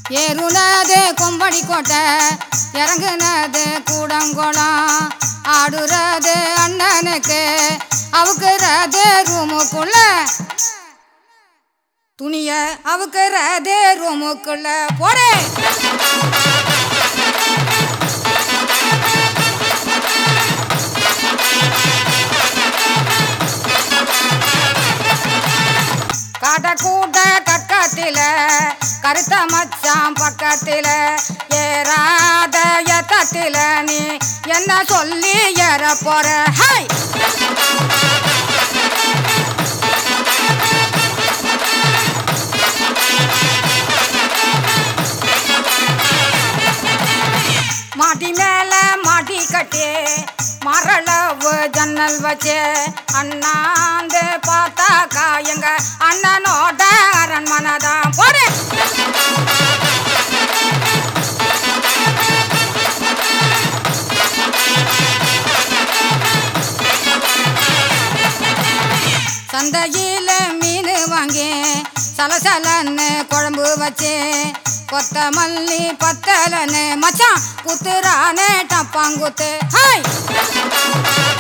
ஏறுனது கொம்படி கோட்டை இறங்குனது கூடங்குளம் ஆடுறது அண்ணனுக்கு அவுக்குறது ரூமுக்குள்ள துணிய அவுக்குறது ரூமுக்குள்ள போடே காட்ட கூட்ட கக்கத்தில கருத்த மச்சான் பக்கத்தில ஏறாத எத்தத்தில நீ என்ன சொல்லி ஏற போற ஹாய் மாட்டி மேல மாட்டி கட்டி மரளவு ஜன்னல் வச்சு அண்ணாந்து பார்த்தாக்கா எங்க அண்ணனோட அரண்மனை தான் போடு சந்தையில மீன் வாங்கி சலசலன்னு குழம்பு வச்சு கொத்தமல்லி பத்தலன்னு மச்சான் குத்துறானே டப்பாங்குத்து ஹாய்